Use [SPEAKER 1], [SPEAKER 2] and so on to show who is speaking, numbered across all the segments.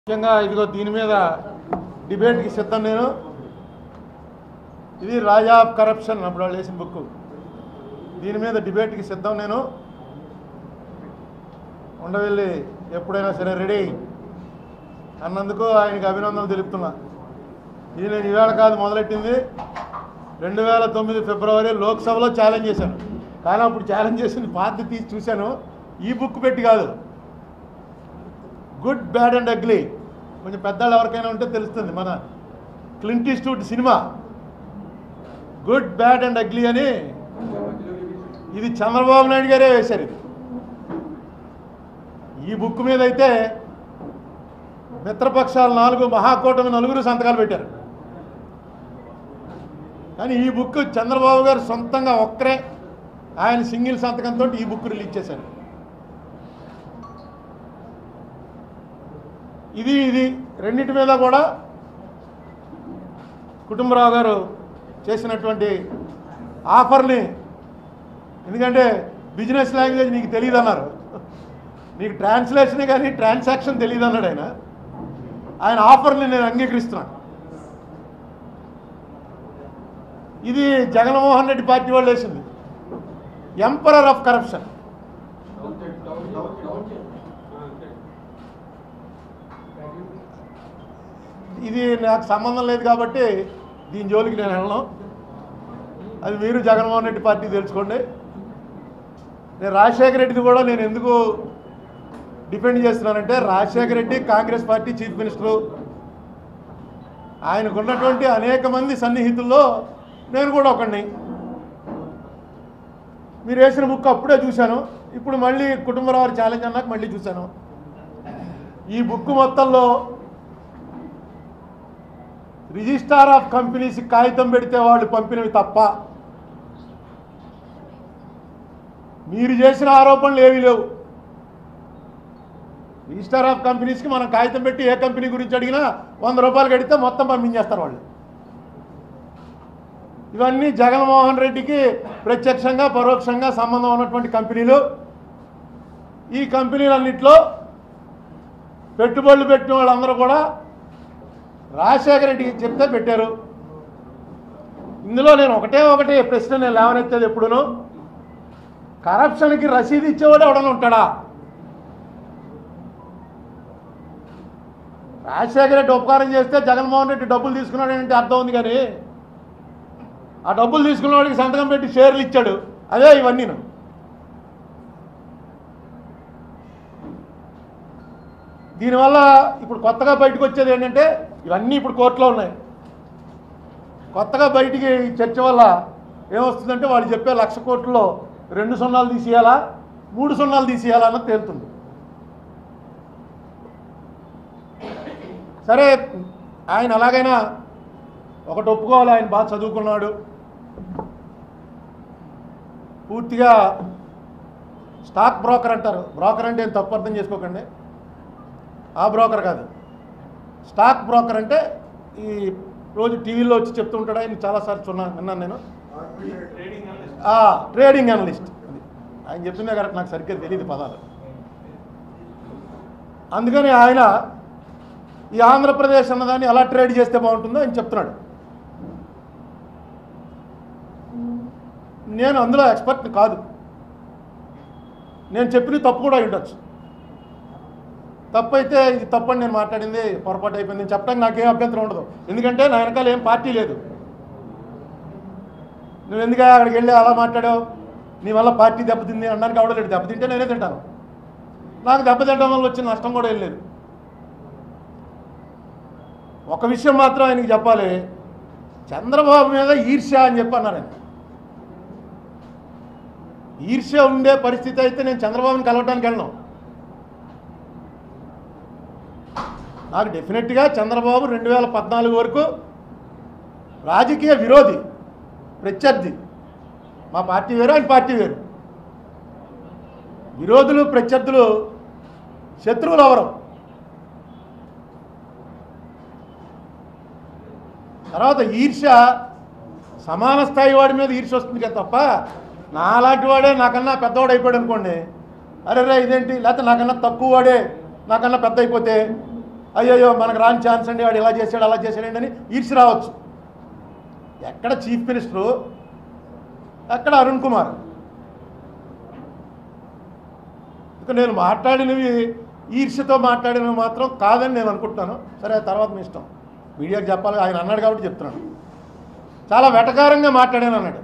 [SPEAKER 1] ముఖ్యంగా ఇదిగో దీని మీద డిబేట్కి సిద్ధం నేను ఇది రాజా ఆఫ్ కరప్షన్ అప్పుడు వాళ్ళు వేసిన బుక్ దీని మీద డిబేట్కి సిద్ధం నేను ఉండవెళ్ళి ఎప్పుడైనా సరే రెడీ అన్నందుకు ఆయనకి అభినందనలు తెలుపుతున్నా ఇది నేను ఈవేళ కాదు మొదలెట్టింది రెండు వేల తొమ్మిది ఫిబ్రవరి లోక్సభలో ఛాలెంజ్ చేశాను కానీ అప్పుడు ఛాలెంజ్ చేసింది పాత తీసి చూశాను ఈ బుక్ పెట్టి కాదు గుడ్ బ్యాడ్ అండ్ అగ్లీ కొంచెం పెద్దవాళ్ళు ఎవరికైనా ఉంటే తెలుస్తుంది మన క్లింట్ ఈస్ట్వుడ్ సినిమా గుడ్ బ్యాడ్ అండ్ అగ్లీ అని ఇది చంద్రబాబు నాయుడు గారే వేశారు ఇది ఈ బుక్ మీద అయితే మిత్రపక్షాలు నాలుగు మహాకూటమి నలుగురు సంతకాలు పెట్టారు కానీ ఈ బుక్ చంద్రబాబు గారు సొంతంగా ఒక్కరే ఆయన సింగిల్ సంతకంతో ఈ బుక్ రిలీజ్ చేశారు ఇది ఇది రెండింటి మీద కూడా కుటుంబరావు గారు చేసినటువంటి ఆఫర్ని ఎందుకంటే బిజినెస్ లాంగ్వేజ్ నీకు తెలియదు అన్నారు నీకు ట్రాన్స్లేషన్ కానీ ట్రాన్సాక్షన్ తెలియదు అన్నాడు ఆయన ఆయన ఆఫర్ని నేను అంగీకరిస్తున్నాను ఇది జగన్మోహన్ రెడ్డి పార్టీ వాళ్ళు వేసింది ఎంపరర్ ఆఫ్ కరప్షన్ ఇది నాకు సంబంధం లేదు కాబట్టి దీని జోలికి నేను వెళ్ళను అది మీరు జగన్మోహన్ రెడ్డి పార్టీ తెలుసుకోండి నేను రాజశేఖర రెడ్డిది కూడా నేను ఎందుకు డిపెండ్ చేస్తున్నానంటే Rajasekhara Reddy Congress party chief minister ఆయనకు ఉన్నటువంటి అనేక మంది సన్నిహితుల్లో నేను కూడా ఒకడిని మీరు వేసిన బుక్ అప్పుడే చూశాను ఇప్పుడు మళ్ళీ కుటుంబరావు ఛాలెంజ్ అన్నాక మళ్ళీ చూశాను ఈ బుక్ మొత్తంలో రిజిస్టార్ ఆఫ్ కంపెనీస్ కాగితం పెడితే వాళ్ళు పంపినవి తప్ప మీరు చేసిన ఆరోపణలు ఏమీ లేవు రిజిస్టార్ ఆఫ్ కంపెనీస్కి మనం కాగితం పెట్టి ఏ కంపెనీ గురించి అడిగినా వంద రూపాయలు కడితే మొత్తం పంపించేస్తారు వాళ్ళు ఇవన్నీ జగన్మోహన్ రెడ్డికి ప్రత్యక్షంగా పరోక్షంగా సంబంధం ఉన్నటువంటి కంపెనీలు ఈ కంపెనీలన్నింటిలో పెట్టుబడులు పెట్టిన వాళ్ళందరూ కూడా రాజశేఖర రెడ్డికి చెప్తే పెట్టారు ఇందులో నేను ఒకటే ఒకటి ప్రశ్న నేను లేవనెత్తేది ఎప్పుడును కరప్షన్కి రసీదు ఇచ్చేవాడు ఎవడన్నా ఉంటాడా రాజశేఖర రెడ్డి ఉపకారం చేస్తే జగన్మోహన్ రెడ్డి డబ్బులు తీసుకున్నాడు అంటే అర్థం ఉంది కానీ ఆ డబ్బులు తీసుకున్న వాడికి సంతకం పెట్టి షేర్లు ఇచ్చాడు అదే ఇవన్నీ దీనివల్ల ఇప్పుడు కొత్తగా బయటకు వచ్చేది ఏంటంటే ఇవన్నీ ఇప్పుడు కోర్టులో ఉన్నాయి కొత్తగా బయటికి ఈ చర్చ వల్ల ఏమొస్తుందంటే వాళ్ళు చెప్పే లక్ష కోట్లలో రెండు సున్నాలు తీసేయాలా మూడు సున్నాలు తీసేయాలా అన్నది తేలుతుంది సరే ఆయన అలాగైనా ఒకటి ఒప్పుకోవాలి ఆయన బాగా చదువుకున్నాడు పూర్తిగా స్టాక్ బ్రోకర్ అంటారు బ్రోకర్ అంటే ఏం తప్పు అర్థం చేసుకోకండి ఆ బ్రోకర్ కాదు స్టాక్ బ్రోకర్ అంటే ఈ రోజు టీవీలో వచ్చి చెప్తూ ఉంటాడు ఆయన చాలాసార్లు చున్నా విన్నాను నేను ఆ, ట్రేడింగ్ అనలిస్ట్ అది. ఆయన చెప్తున్నా కరెక్ట్ నాకు సరిగ్గా తెలియదు పదాలు అందుకని ఆయన ఈ ఆంధ్రప్రదేశ్ అన్నదాన్ని ఎలా ట్రేడ్ చేస్తే బాగుంటుందో ఆయన చెప్తున్నాడు నేను అందులో ఎక్స్పర్ట్ కాదు నేను చెప్పిన తప్పు కూడా అయి ఉండొచ్చు తప్పు అయితే ఇది తప్పని నేను మాట్లాడింది పొరపాటు అయిపోయింది నేను చెప్పడానికి నాకేం అభ్యంతరం ఉండదు ఎందుకంటే నా వెనకాల ఏం పార్టీ లేదు నువ్వు ఎందుకు అక్కడికి వెళ్ళి అలా మాట్లాడావు నీ వల్ల పార్టీ దెబ్బతింది అనడానికి అవడలేడు దెబ్బతింటే నేనే తింటాను నాకు దెబ్బతింటడం వల్ల వచ్చిన నష్టం కూడా ఏం లేదు ఒక విషయం మాత్రం ఆయనకి చెప్పాలి చంద్రబాబు మీద ఈర్ష్య అని చెప్పి అన్నారు ఆయన ఈర్ష్య ఉండే పరిస్థితి అయితే నేను చంద్రబాబుని కలవటానికి వెళ్ళను నాకు డెఫినెట్గా చంద్రబాబు రెండు వేల పద్నాలుగు వరకు రాజకీయ విరోధి ప్రత్యర్థి మా పార్టీ వేరు ఆయన పార్టీ వేరు విరోధులు ప్రత్యర్థులు శత్రువులు ఎవరు తర్వాత ఈర్ష్య సమాన స్థాయి వాడి మీద ఈర్ష్య వస్తుంది కదా తప్ప నాలాంటి వాడే నాకన్నా పెద్దవాడు అయిపోయాడు అనుకోండి అరే రే ఇదేంటి లేకపోతే నాకన్నా తక్కువ వాడే నాకన్నా పెద్ద అయిపోతే అయ్యయ్యో మనకు రాని ఛాన్స్ అండి వాడు ఇలా చేశాడు అలా చేశాడండి అని ఈర్చి రావచ్చు ఎక్కడ చీఫ్ మినిస్టరు ఎక్కడ అరుణ్ కుమార్ ఇక నేను మాట్లాడినవి ఈర్ష్యతో మాట్లాడినవి మాత్రం కాదని నేను అనుకుంటున్నాను సరే తర్వాత మీ ఇష్టం మీడియాకి చెప్పాలి ఆయన అన్నాడు కాబట్టి చెప్తున్నాను చాలా వెటకారంగా మాట్లాడాను అన్నాడు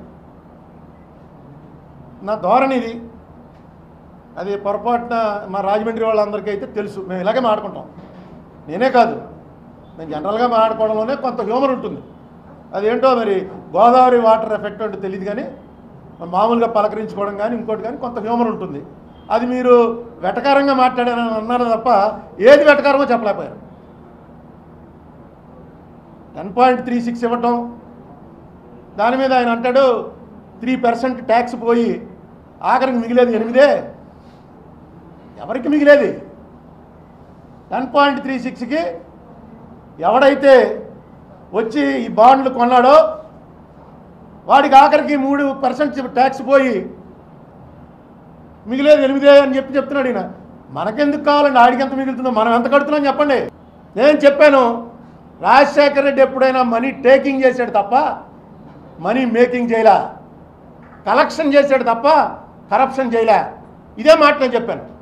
[SPEAKER 1] నా ధోరణి ఇది అది పొరపాటున మా రాజమండ్రి వాళ్ళందరికీ అయితే తెలుసు మేము ఇలాగే మాట్లాడుకుంటాం నేనే కాదు నేను జనరల్గా మాట్లాడుకోవడంలోనే కొంత హ్యూమర్ ఉంటుంది అదేంటో మరి గోదావరి వాటర్ ఎఫెక్ట్ అంటే తెలియదు కానీ మామూలుగా పలకరించుకోవడం కానీ ఇంకోటి కానీ కొంత హ్యూమర్ ఉంటుంది అది మీరు వెటకారంగా మాట్లాడారని అన్నారు తప్ప ఏది వెటకారమో చెప్పలేకపోయారు టెన్ పాయింట్ త్రీ సిక్స్ ఇవ్వటం దాని మీద ఆయన అంటాడు త్రీ పర్సెంట్ ట్యాక్స్ పోయి ఆఖరికి మిగిలేది ఎనిమిదే ఎవరికి మిగిలేది టెన్ పాయింట్ త్రీ సిక్స్కి ఎవడైతే వచ్చి ఈ బాండ్లు కొన్నాడో వాడికి ఆఖరికి మూడు పర్సెంట్ ట్యాక్స్ పోయి మిగిలేదు ఎనిమిదే అని చెప్పి చెప్తున్నాడు ఈయన మనకెందుకు కావాలండి ఆడికి ఎంత మిగులుతుందో మనం ఎంత కడుతున్నాం చెప్పండి నేను చెప్పాను రాజశేఖర రెడ్డి ఎప్పుడైనా మనీ టేకింగ్ చేశాడు తప్ప మనీ మేకింగ్ చేయలే కలెక్షన్ చేశాడు తప్ప కరప్షన్ చేయలే ఇదే మాట నేను చెప్పాను